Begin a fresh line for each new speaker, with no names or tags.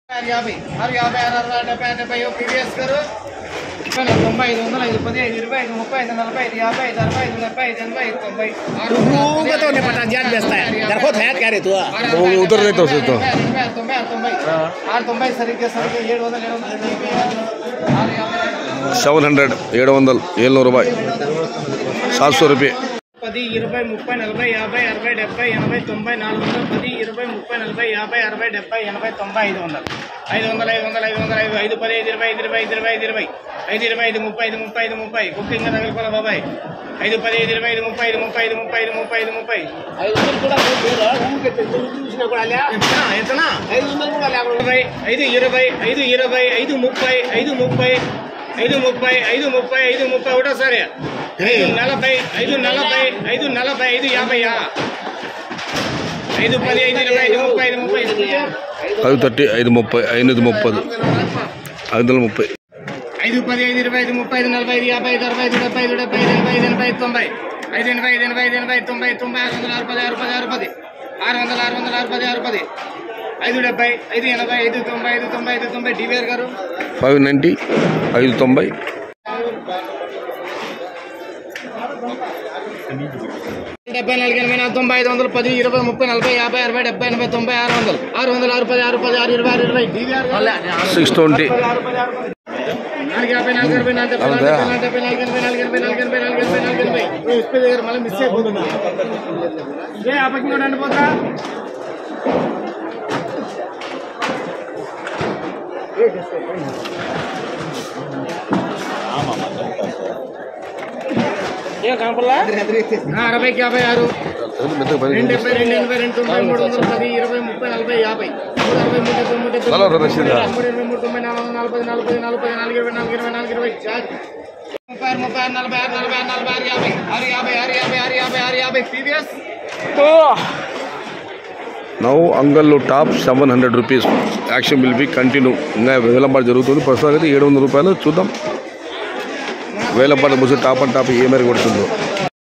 ఆరు యాభై ఆరు యాభై ఆరు అరవై డెబ్బై డెబ్బై పీవీఎస్ గారు ముప్పై తొంభై ఐదు వందల ఐదు పది ఐదు ఇరవై ఐదు ముప్పై ఐదు నలభై ఐదు యాభై ఐదు అరవై ఐదు డెబ్బై ఐదు ఎనభై ఐదు తొంభై ఆరు
रूगा तो नहीं पता जान बेचता है तेरे को था क्या रे तू
वो उधर रहता है, उधर।
తొంభై తొంభై తొంభై ఆరు తొంభై సరిగ్గా సరిగ్గా ఏడు వందల ఏడు వందల ఆరు యాభై
సెవెన్ హండ్రెడ్ ఏడు వందలు ఏಳ್ನೂರು రూపాయి సాత్ సో రూపాయి
పది ఇరవై ముప్పై నలభై యాభై అరవై డెబ్బై ఎనభై తొంభై నాలుగు వందలు పది ఇరవై ముప్పై నలభై యాభై అరవై డెబ్బై ఎనభై తొంభై ఐదు వందలు ఐదు వందలు ఐదు వందలు ఐదు వందలు ఐదు ఐదు పది ఐదు ఇరవై ఐదు ఇరవై ఐదు ఇరవై ఐదు ఇరవై ఐదు ఇరవై ఐదు ముప్పై ఐదు ముప్పై ఐదు ముప్పై బుకింగ్ తగలుకోవాలి బాబాయ్ ఐదు పది ఐదు ఇరవై ఐదు ముప్పై ఐదు ముప్పై ఐదు ముప్పై ఐదు ముప్పై ఐదు ముప్పై
ఐదు వందలు కూడా చూసినా కూడా లే
ఎంతనా ఎంతనా
ఐదు వందలు కూడా లేకుండా
ఇరవై ఐదు ఇరవై ఐదు ఇరవై ఐదు ముప్పై ఐదు ముప్పై ఐదు ముప్పై ఐదు ముప్పై ఐదు ముప్పై ఒకటోసారి ఐదు నలభై ఐదు నలభై ఐదు నలభై ఐదు యాభైయా ఐదు పది ఐదు ఇరవై ఐదు ముప్పై ఐదు ముప్పై
ఐదు థర్టీ ఐదు ముప్పై ఐదు ముప్పది ఐదు వందల ముప్పై
ఐదు పది ఐదు ఇరవై ఐదు ముప్పై ఐదు నలభై ఐదు యాభై ఐదు అరవై ఐదు డెబ్బై ఐదు డెబ్బై ఐదు ఎనభై ఐదు ఎనభై ఐదు తొంభై ఐదు ఎనభై ఐదు ఎనభై ఐదు ఎనభై తొంభై తొంభై ఆరు వందల ఆరు పది ఆరు పది ఆరు పది ఆరు వందల ఆరు వందల ఆరు పది ఆరు పది ఐదు డెబ్బై ఐదు ఎనభై ఐదు తొంభై ఐదు తొంభై ఐదు తొంభై డివిఆర్ గారు
ఫైవ్ నైంటీ ఐదు తొంభై
డెబ్బై నాలుగు ఎనభై నాలుగు తొంభై ఐదు వందలు పది ఇరవై ముప్పై నలభై యాభై అరవై డెబ్బై ఎనభై తొంభై ఆరు వందలు ఆరు వందలు ఆరు పది ఆరు పది ఆరు ఇరవై ఆరు ఇరవై డివిఆర్ గారు
సిక్స్ ట్వంటీ
నాలుగు యాభై నాలుగు ఇరవై నాలుగు డెబ్బై నాలుగు డెబ్బై నాలుగు ఎనభై నాలుగు ఎనభై నాలుగు ఎనభై నాలుగు ఎనభై నాలుగు ఎనభై ఓ, ఉస్పే దగ్గర మళ్ళీ మిస్ అయిపోతుంది ఏ ఆ పక్కన రండి పోతా ఏం కనపడలా ఆ, అరవైకి యాభై ఆరు రెండు డెబ్బై రెండు ఎనభై రెండు తొంభై మూడు వందల పది ఇరవై ముప్పై నలభై యాభై మూడు అరవై మూడు డెబ్బై మూడు డెబ్బై
హలో, రమేష్ గారు.
మూడు ఇరవై మూడు తొంభై నాలుగు వందల నలభై నలభై నలభై నాలుగు ఇరవై నాలుగు ఇరవై నాలుగు ఇరవై చార్జ్ ముప్పై ఆరు ముప్పై ఆరు నలభై ఆరు నలభై ఆరు నలభై ఆరు యాభై ఆరు యాభై ఆరు యాభై ఆరు యాభై ఆరు యాభై టీవీఎస్
నౌ అంగల్లో top seven hundred rupees action will be continue ఇంకా వేలంపాటు జరుగుతుంది ప్రస్తుతానికి అయితే ఏడు వందల రూపాయలు చూద్దాం వేలంపాటు ముసు టాప్ అండ్ టాప్ ఏ మేరకు కొడుతుందో